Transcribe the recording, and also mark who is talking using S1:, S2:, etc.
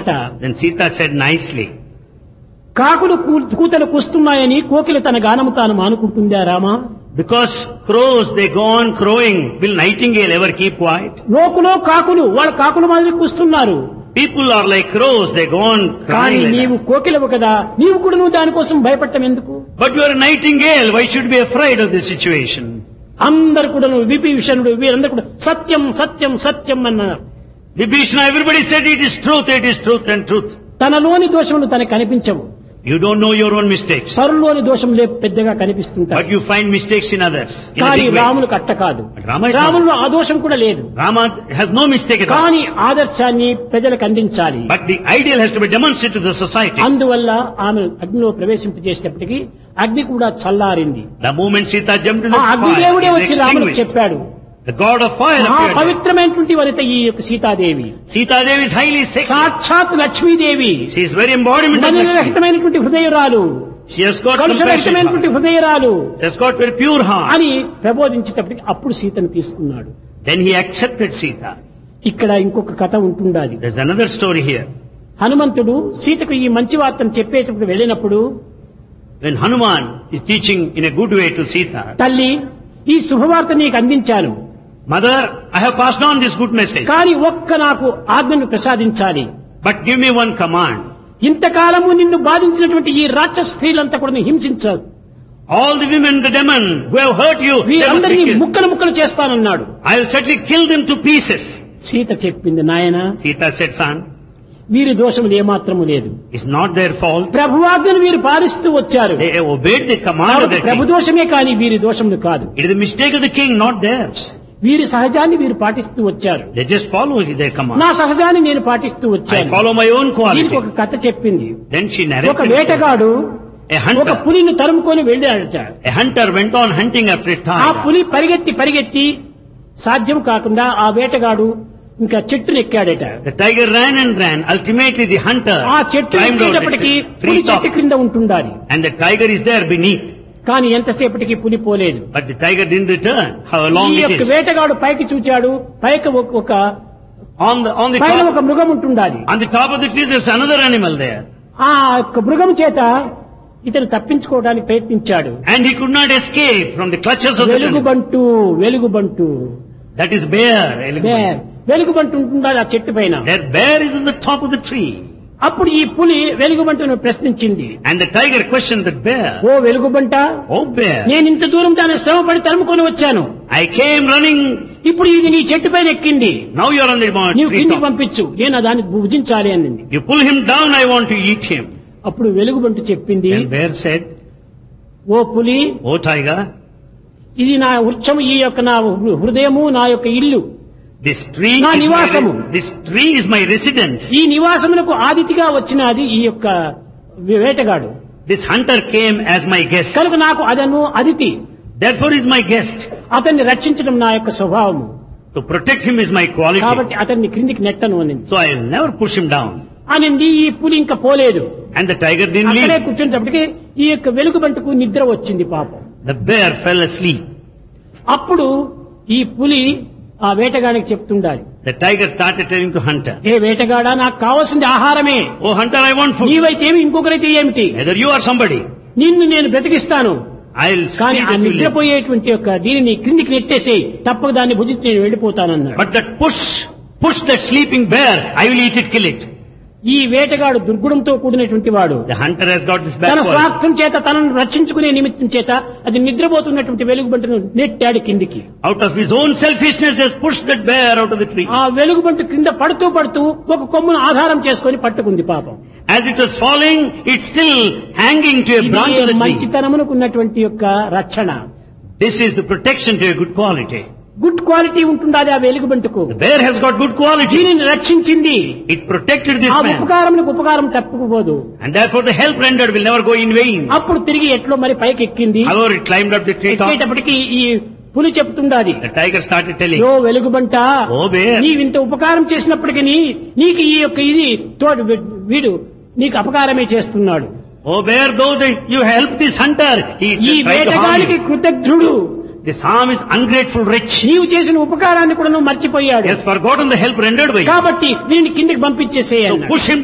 S1: మాట
S2: Then Sita said nicely,
S1: కాకులు కూ- కూతలు కూస్తున్నాయని కోకిల తన గానము తాను మానుకుంటుందా Rama
S2: because crows, they go on crowing. Will nightingale ever keep quiet?
S1: లోకులో కాకులు వాళ్ళ కాకుల మాదిరి కూస్తున్నారు
S2: People are like crows, they go on
S1: కానీ
S2: crying like
S1: నీవు
S2: that.
S1: కోకిలవు కదా నీవు కూడా నువ్వు దానికోసం భయపడటం ఎందుకు
S2: But you are a nightingale, why should you be afraid of this situation?
S1: అందరు కూడా విభీషణుడు వీరందరూ కూడా సత్యం సత్యం సత్యం అన్నారు
S2: Vibhishana, everybody said it is truth, it is truth and truth.
S1: తనలోని దోషములు తనకు కనిపించవు
S2: You don't know your own mistakes,
S1: పరులోని దోషములే పెద్దగా కనిపిస్తుంటాయి
S2: but you find mistakes in others. In a
S1: కానీ
S2: big way.
S1: రాములు కట్ట కాదు
S2: Rama is not-
S1: రాముల్లో ఆ దోషం కూడా లేదు
S2: Rama has no mistake at all.
S1: కానీ ఆదర్శాన్ని ప్రజలకు అందించాలి
S2: But the ideal has to be demonstrated to the society.
S1: అందువల్ల ఆమె అగ్నిలో ప్రవేశింపజేసేటప్పటికి అగ్ని కూడా చల్లారింది
S2: The moment Sita jumped into
S1: ఆ
S2: the
S1: అగ్నిదేవుడే
S2: fire,
S1: వచ్చి
S2: is
S1: రాములకు
S2: extinguished.
S1: చెప్పాడు
S2: The god of fire
S1: మహా
S2: appeared. there.
S1: పవిత్రమైనటువంటి వనిత ఈ యొక్క Sitadevi
S2: Sita Devi is highly sacred.
S1: సాక్షాత్ Lakshmidevi
S2: She is very embodiment of Lakshmi.
S1: రహితమైనటువంటి హృదయురాలు
S2: She has got compassion.
S1: కలుషరహితమైనటువంటి హృదయురాలు
S2: She has got very pure heart.
S1: అని ప్రబోధించేటప్పటికి అప్పుడు సీతను తీసుకున్నాడు
S2: Then he accepted Sita.
S1: ఇక్కడ ఇంకొక కథ ఉంటుండాలి
S2: There's another story here.
S1: హనుమంతుడు సీతకు ఈ మంచి వార్తను చెప్పేటప్పుడు వెళ్ళినప్పుడు
S2: When Hanuman is teaching in a good way to Sita,
S1: తల్లి ఈ శుభవార్త నీకు అందించాను
S2: Mother, I have passed on this good message.
S1: కానీ ఒక్క నాకు ఆజ్ఞను ప్రసాదించాలి
S2: But give me one command.
S1: ఇంతకాలము నిన్ను బాధించినటువంటి ఈ రాక్షస స్త్రీలంతా కూడా నువ్వు హింసించావు
S2: All the women, the demon who have hurt you, they must be
S1: వీరందరినీ
S2: killed.
S1: ముక్కలు ముక్కలు చేస్తానన్నాడు
S2: I will certainly kill them to pieces.
S1: Sita చెప్పింది నాయన
S2: Sita said, son,
S1: వీరి దోషములు ఏమాత్రము లేదు
S2: it's not their fault.
S1: ప్రభువాజ్ఞను వీరు పాలిస్తూ వచ్చారు
S2: They obeyed the command of
S1: కాబట్టి
S2: the
S1: ప్రభు
S2: king.
S1: దోషమే కానీ వీరి దోషములు కాదు
S2: It is the mistake of the king, not theirs.
S1: వీరి సహజాన్ని వీరు పాటిస్తూ వచ్చారు
S2: They just follow their command.
S1: నా సహజాన్ని నేను పాటిస్తూ
S2: I
S1: వచ్చాను
S2: follow my own
S1: దీనికి ఒక
S2: quality.
S1: కథ చెప్పింది
S2: Then she
S1: ఒక
S2: narrated.
S1: వేటగాడు
S2: A
S1: ఒక
S2: hunter.
S1: పులిని తరుముకొని వెళ్ళాడట
S2: A hunter went on hunting after a
S1: ఆ
S2: tiger.
S1: పులి పరిగెత్తి పరిగెత్తి సాధ్యం కాకుండా ఆ వేటగాడు ఇంకా చెట్టును ఎక్కాడట
S2: The tiger ran and ran. Ultimately, the hunter
S1: ఆ చెట్టు
S2: climbed out the
S1: ఎక్కేటప్పటికి
S2: tree
S1: పులి
S2: top.
S1: చెట్టు క్రింద ఉంటుండాలి
S2: And the tiger is there beneath.
S1: కానీ ఎంతసేపటికి పులి పోలేదు
S2: But the tiger didn't return. How long
S1: ఈ
S2: it
S1: యొక్క
S2: is.
S1: వేటగాడు పైకి చూచాడు పైకి ఒక- ఒక
S2: On the, on the
S1: పైన
S2: top,
S1: ఒక మృగం ఉంటుండాలి
S2: on the top of the tree, there's another animal there.
S1: ఆ యొక్క మృగం చేత ఇతను తప్పించుకోవడానికి ప్రయత్నించాడు
S2: And he could not escape from the clutches of the animal.
S1: వెలుగుబంటు వెలుగుబంటు
S2: That is bear.
S1: బేర్ వెలుగుబంటు ఉంటుండాలి ఆ చెట్టు పైన
S2: Their bear is in the top of the tree.
S1: అప్పుడు ఈ పులి వెలుగుబంటును ప్రశ్నించింది
S2: And the tiger questioned the bear.
S1: Oh వెలుగుబంట
S2: Oh bear,
S1: నేను ఇంత దూరం దాని శ్రమపడి తరుముకొని వచ్చాను
S2: I came running.
S1: ఇప్పుడు ఇది నీ చెట్టు పైన ఎక్కింది
S2: Now you are on the mount
S1: నీవు
S2: tree
S1: కిందికి
S2: top.
S1: పంపించు నేను దాన్ని భుజించాలి అనింది
S2: You pull him down, I want to eat him.
S1: అప్పుడు వెలుగుబంటు చెప్పింది
S2: Then bear said,
S1: ఓ పులి
S2: Oh tiger,
S1: ఇది నా వృక్షము ఈ యొక్క నా హృ- హృదయము నా యొక్క ఇల్లు
S2: this tree
S1: నా
S2: is my,
S1: నివాసము.
S2: this tree is my residence.
S1: ఈ నివాసమునకు ఆదితిగా వచ్చినది ఈ యొక్క వేటగాడు
S2: This hunter came as my guest.
S1: కనుక నాకు అదను Aditi
S2: Therefore is my guest.
S1: అతన్ని రక్షించడం నా యొక్క స్వభావము
S2: To protect him is my quality.
S1: కాబట్టి అతన్ని క్రిందికి నెట్టను అనింది
S2: So I'll never push him down.
S1: అనింది ఈ పులి ఇంకా పోలేదు
S2: And the tiger didn't
S1: అక్కడే
S2: leave.
S1: కూర్చునేటప్పటికి ఈ యొక్క వెలుగుబంటుకు నిద్ర వచ్చింది పాపం
S2: The bear fell asleep.
S1: అప్పుడు ఈ పులి ఆ వేటగాడికి చెప్తుండాలి
S2: The tiger started telling to hunter,
S1: ఏ వేటగాడా నాకు కావాల్సింది ఆహారమే
S2: Oh hunter, I want food.
S1: నీవైతే ఏమి ఇంకొకరైతే ఏమిటి
S2: Either you or somebody.
S1: నిన్ను నేను బ్రతికిస్తాను
S2: I'll
S1: కానీ
S2: see
S1: ఆ
S2: that you live.
S1: నిద్రపోయేటువంటి యొక్క దీనిని క్రిందికి నెట్టేసి తప్పక దాన్ని భుజించి నేను వెళ్ళిపోతానన్నాడు
S2: But that push, push that sleeping bear, I will eat it, kill it.
S1: ఈ వేటగాడు దుర్గుణంతో కూడినటువంటి వాడు
S2: The hunter has got this
S1: తన
S2: bad quality.
S1: స్వార్థం చేత తనను రక్షించుకునే నిమిత్తం చేత అది నిద్రపోతున్నటువంటి వెలుగుబంటును నెట్టాడు కిందికి
S2: Out of his own selfishness has pushed that bear out of the tree.
S1: ఆ వెలుగుబంటు కింద పడుతూ పడుతూ ఒక కొమ్మును ఆధారం చేసుకొని పట్టుకుంది పాపం
S2: As it was falling, it's still hanging to a branch of
S1: ఇది
S2: the tree.
S1: మంచితనమునకు ఉన్నటువంటి యొక్క రక్షణ
S2: This is the protection to a good quality.
S1: Good quality ఉంటుండాలి ఆ వెలుగుబంటుకు
S2: The bear has got good quality.
S1: దీనిని రక్షించింది
S2: It protected this
S1: ఆ
S2: man.
S1: ఉపకారములకు ఉపకారం తప్పుకుపోదు
S2: And therefore the help rendered will never go in vain.
S1: అప్పుడు తిరిగి ఎట్లో మరి పైకి ఎక్కింది
S2: However, it climbed up the tree top.
S1: ఎక్కేటప్పటికి ఈ పులి చెప్తుండాది
S2: The tiger started telling,
S1: యో వెలుగుబంట
S2: ఓ bear.
S1: నీవింత ఉపకారం చేసినప్పటికీ నీకు ఈ యొక్క ఇది తోడు వీడు నీకు అపకారమే చేస్తున్నాడు
S2: Oh bear, though the, you helped this hunter, he
S1: ఈ
S2: tried to harm
S1: వేటగాడికి
S2: you.
S1: కృతజ్ఞుడు
S2: This harm is ungrateful rich.
S1: నీవు చేసిన ఉపకారాన్ని కూడా నువ్వు
S2: He
S1: మర్చిపోయాడు
S2: has forgotten the help rendered by you.
S1: కాబట్టి వీడిని కిందికి పంపించేసేయ
S2: So push him